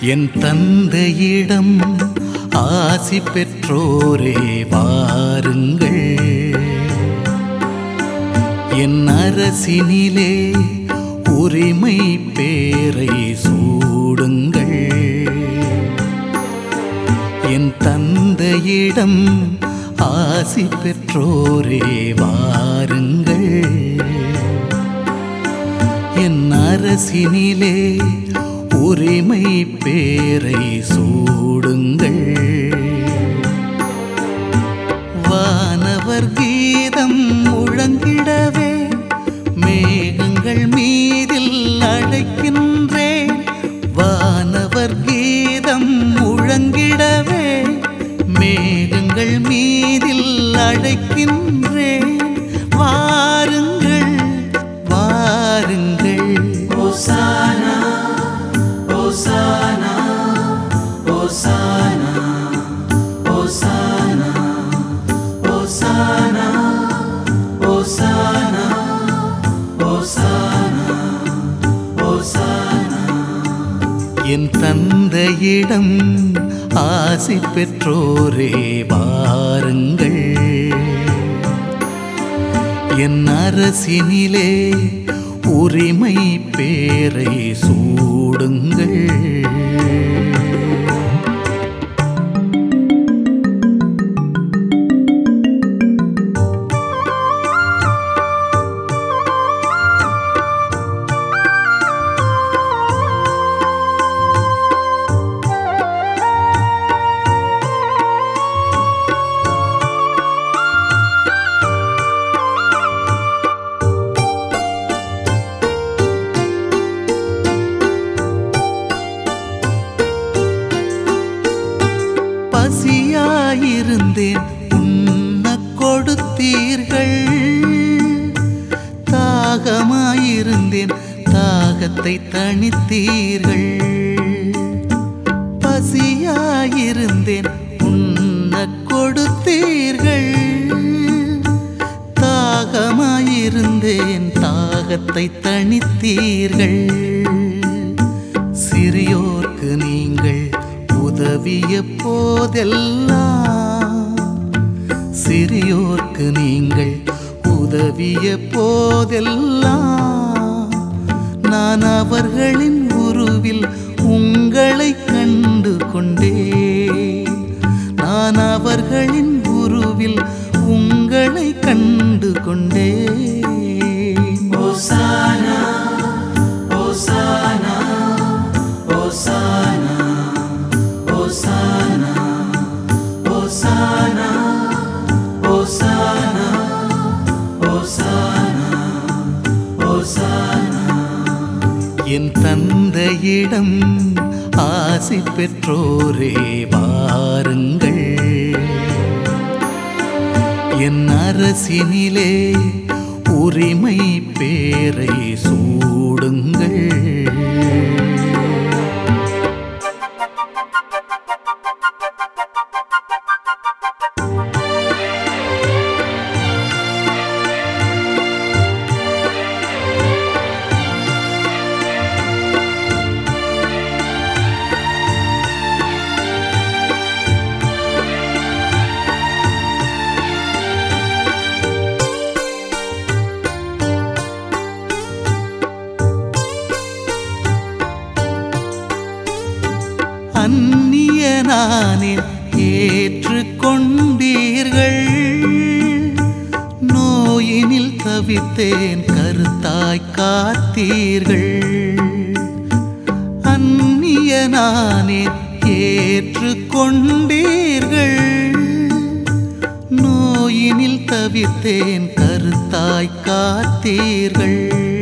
என் தந்தையிடம் ஆசி பெற்றோரே வாருங்கள் என் அரசினிலே உரிமை பேரை சூடுங்கள் என் தந்தையிடம் ஆசி பெற்றோரே வாருங்கள் என் அரசினிலே உரிமை பேரை சூடுங்கள் வானவர் கீதம் முழங்கிடவே மேகங்கள் மீதில் அழைக்கின்றேன் வானவர் கீதம் முழங்கிடவே மேகங்கள் மீதில் அழைக்கின்றேன் வாருங்கள் வாருங்கள் Hosanna, Hosanna, Hosanna, Hosanna, Hosanna, Hosanna, Hosanna, Hosanna. என் தந்தையிடம் ஆசி பெற்றோரே வாருங்கள் என் அரசினிலே உரிமை பேரை சூடுங்கள் பசியாயிருந்தேன் உண்ண கொடுத்தீர்கள் தாகமாயிருந்தேன் தாகத்தை தணித்தீர்கள் பசியாயிருந்தேன் உண்ண கொடுத்தீர்கள் தாகமாயிருந்தேன் தாகத்தை தணித்தீர்கள் சிறியோர்க்கு நீங்கள் உதவிய போதெல்லாம் சிறியோர்க்கு நீங்கள் உதவிய போதெல்லாம் நான் அவர்களின் உருவில் உங்களை கண்டு கொண்டேன் நான் அவர்களின் உருவில் உங்களை கண்டு கொண்டேன் Hosanna, Hosanna, Hosanna, Hosanna, Hosanna, Hosanna, Hosanna, Hosanna. என் தந்தையிடம் ஆசி பெற்றோரே வாருங்கள் என் அரசினிலே உரிமை பேரை சூடுங்கள் அந்நியனானேன் ஏற்றுக்கொண்டீர்கள் நோயினில் தவித்தேன் கருத்தாய் காத்தீர்கள் அந்நியனானேன் ஏற்றுக்கொண்டீர்கள் நோயினில் தவித்தேன் கருத்தாய் காத்தீர்கள்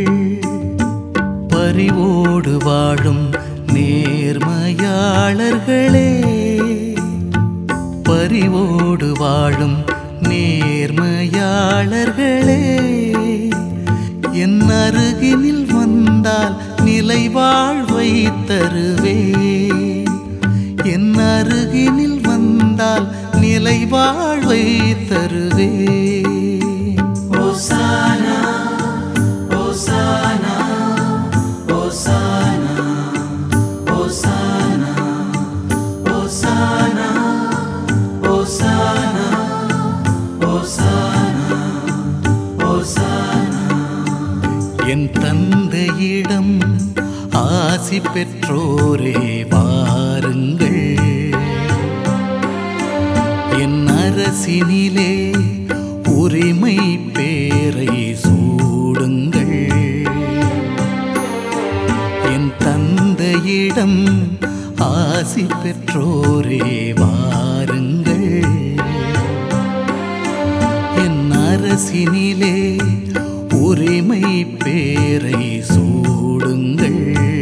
பரிவோடு வாழும் நேர்மையாளர்களே பரிவோடு வாழும் நேர்மையாளர்களே என் அருகினில் வந்தால் நிலை வாழ்வை தருவேன் என் அருகினில் வந்தால் நிலை வாழ்வை தருவேன் Hosanna, Hosanna, Hosanna, Hosanna, என் தந்தையிடம் ஆசி பெற்றோரே வாருங்கள் என் அரசினிலே உரிமை பேரை சூடுங்கள் என் தந்தையிடம் ஆசி பெற்றோரே வாருங்கள் என் அரசினிலே உரிமை பேரை சூடுங்கள்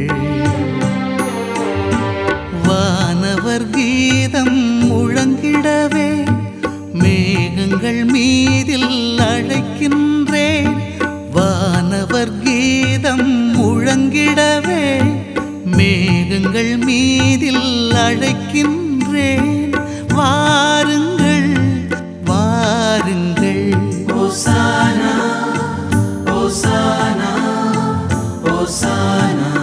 வானவர் கீதம் முழங்கிடவே மேகங்கள் மீதில் அழைக்கின்றேன் வானவர் கீதம் முழங்கிடவே மேகங்கள் மீதில் அழைக்கின்றேன் வாருங்கள் வாருங்கள் Hosanna, Hosanna, Hosanna.